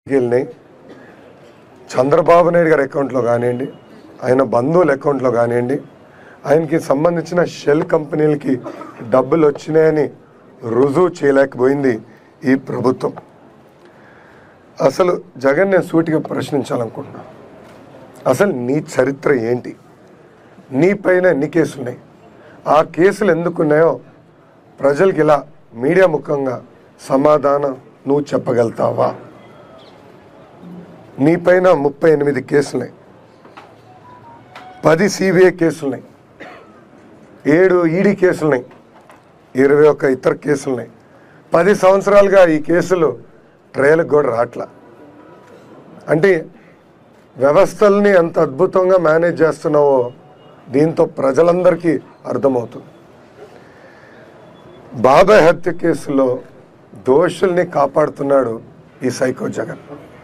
వెళ్ళినాయి చంద్రబాబు నాయుడు గారి అకౌంట్లో కానివ్వండి ఆయన బంధువుల అకౌంట్లో కానివ్వండి ఆయనకి సంబంధించిన షెల్ కంపెనీలకి డబ్బులు వచ్చినాయని రుజువు చేయలేకపోయింది ఈ ప్రభుత్వం అసలు జగన్ నేను సూటిగా ప్రశ్నించాలనుకుంటున్నా అసలు నీ చరిత్ర ఏంటి నీ పైన ఎన్ని కేసులు ఉన్నాయి ఆ కేసులు ఎందుకున్నాయో ప్రజలకి ఇలా మీడియా ముఖంగా సమాధానం నువ్వు చెప్పగలుగుతావా నీ పైన ముప్పై ఎనిమిది కేసులున్నాయి పది సిబిఐ కేసులున్నాయి ఏడు ఈడీ కేసులున్నాయి ఇరవై ఒక్క ఇతర కేసులున్నాయి పది సంవత్సరాలుగా ఈ కేసులు ట్రయల్కి కూడా రాట్లా అంటే వ్యవస్థల్ని ఎంత అద్భుతంగా మేనేజ్ చేస్తున్నావో దీంతో ప్రజలందరికీ అర్థమవుతుంది బాబాయ్ హత్య కేసులో దోషుల్ని కాపాడుతున్నాడు ఈ సైకో జగన్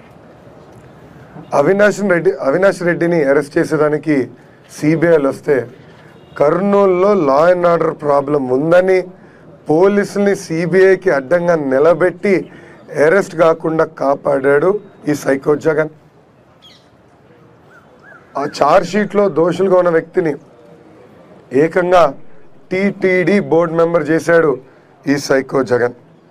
అవినాష్ రెడ్డి అవినాష్ రెడ్డిని అరెస్ట్ చేసేదానికి సిబిఐలు వస్తే కర్నూలులో లా అండ్ ఆర్డర్ ప్రాబ్లం ఉందని పోలీసుల్ని సిబిఐకి అడ్డంగా నిలబెట్టి అరెస్ట్ కాకుండా కాపాడాడు ఈ సైకో జగన్ ఆ చార్జ్ షీట్లో దోషులుగా ఉన్న వ్యక్తిని ఏకంగా టీటీడీ బోర్డు మెంబర్ చేశాడు ఈ సైకో జగన్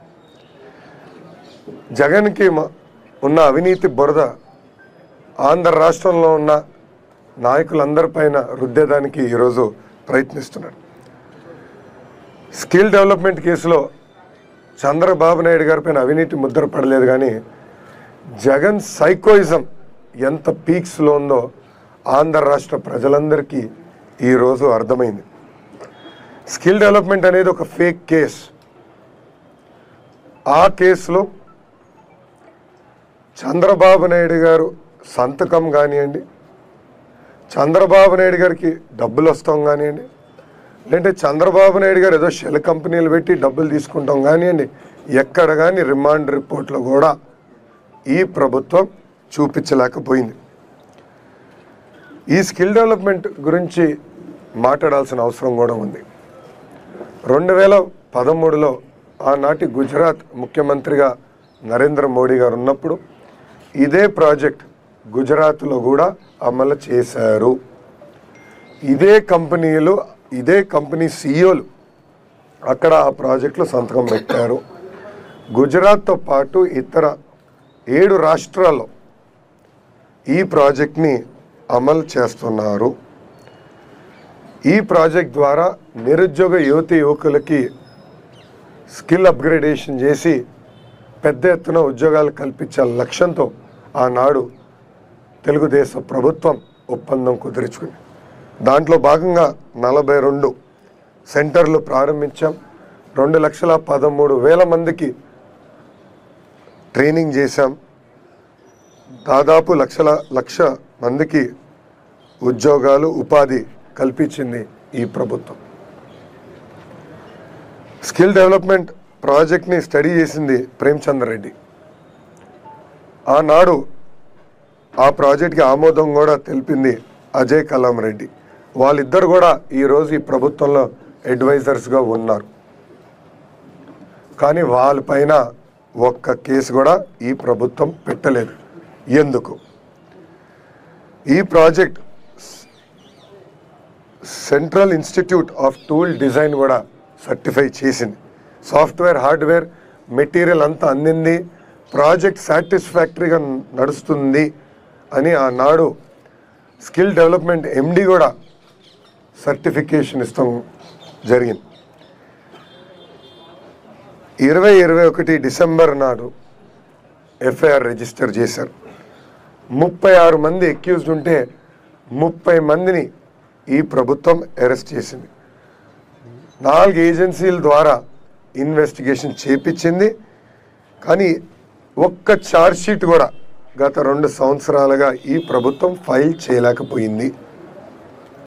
జగన్కి మ- ఉన్న అవినీతి బురద ఆంధ్ర రాష్ట్రంలో ఉన్న నాయకులందరిపైన రుద్దేదానికి ఈరోజు ప్రయత్నిస్తున్నాడు స్కిల్ డెవలప్మెంట్ కేసులో చంద్రబాబు నాయుడు గారి పైన అవినీతి ముద్ర పడలేదు కానీ జగన్ సైకోయిజం ఎంత పీక్స్లో ఉందో ఆంధ్ర రాష్ట్ర ప్రజలందరికీ ఈరోజు అర్థమైంది స్కిల్ డెవలప్మెంట్ అనేది ఒక ఫేక్ కేస్ ఆ కేసులో చంద్రబాబు నాయుడు గారు సంతకం కానివ్వండి చంద్రబాబు నాయుడు గారికి డబ్బులు వస్తాం కానివ్వండి లేదంటే చంద్రబాబు నాయుడు గారు ఏదో షెల్ కంపెనీలు పెట్టి డబ్బులు తీసుకుంటాం కానివ్వండి ఎక్కడ కానీ రిమాండ్ రిపోర్ట్లో కూడా ఈ ప్రభుత్వం చూపించలేకపోయింది ఈ స్కిల్ డెవలప్మెంట్ గురించి మాట్లాడాల్సిన అవసరం కూడా ఉంది రెండు వేల పదమూడులో ఆనాటి గుజరాత్ ముఖ్యమంత్రిగా నరేంద్ర మోడీ గారు ఉన్నప్పుడు ఇదే ప్రాజెక్ట్ గుజరాత్లో కూడా అమలు చేశారు ఇదే కంపెనీలు ఇదే కంపెనీ సీఈఓలు అక్కడ ఆ ప్రాజెక్టులో సంతకం పెట్టారు గుజరాత్తో పాటు ఇతర ఏడు రాష్ట్రాల్లో ఈ ప్రాజెక్ట్ని అమలు చేస్తున్నారు ఈ ప్రాజెక్ట్ ద్వారా నిరుద్యోగ యువతి యువకులకి స్కిల్ అప్గ్రేడేషన్ చేసి పెద్ద ఎత్తున ఉద్యోగాలు కల్పించే లక్ష్యంతో ఆనాడు తెలుగుదేశం ప్రభుత్వం ఒప్పందం కుదుర్చుకుంది దాంట్లో భాగంగా నలభై రెండు సెంటర్లు ప్రారంభించాం రెండు లక్షల పదమూడు వేల మందికి ట్రైనింగ్ చేశాం దాదాపు లక్షల లక్ష మందికి ఉద్యోగాలు ఉపాధి కల్పించింది ఈ ప్రభుత్వం స్కిల్ డెవలప్మెంట్ ప్రాజెక్ట్ని స్టడీ చేసింది ప్రేమ్చందర్ రెడ్డి ఆనాడు ఆ ప్రాజెక్ట్కి ఆమోదం కూడా తెలిపింది అజయ్ కలాం రెడ్డి వాళ్ళిద్దరు కూడా ఈరోజు ఈ ప్రభుత్వంలో అడ్వైజర్స్గా ఉన్నారు కానీ వాళ్ళపైన ఒక్క కేసు కూడా ఈ ప్రభుత్వం పెట్టలేదు ఎందుకు ఈ project central institute of tool design కూడా సర్టిఫై చేసింది సాఫ్ట్వేర్ హార్డ్వేర్ మెటీరియల్ అంతా అందింది ప్రాజెక్ట్ సాటిస్ఫాక్టరీగా నడుస్తుంది అని ఆనాడు స్కిల్ డెవలప్మెంట్ ఎండి కూడా సర్టిఫికేషన్ ఇస్తాం జరిగింది ఇరవై ఇరవై ఒకటి డిసెంబర్ నాడు ఎఫ్ఐఆర్ రిజిస్టర్ చేశారు ముప్పై ఆరు మంది ఎక్యూజ్డ్ ఉంటే ముప్పై మందిని ఈ ప్రభుత్వం అరెస్ట్ చేసింది నాలుగు ఏజెన్సీల ద్వారా ఇన్వెస్టిగేషన్ చేపించింది కానీ ఒక్క ఛార్జ్ షీట్ కూడా గత రెండు సంవత్సరాలుగా ఈ ప్రభుత్వం ఫైల్ చేయలేకపోయింది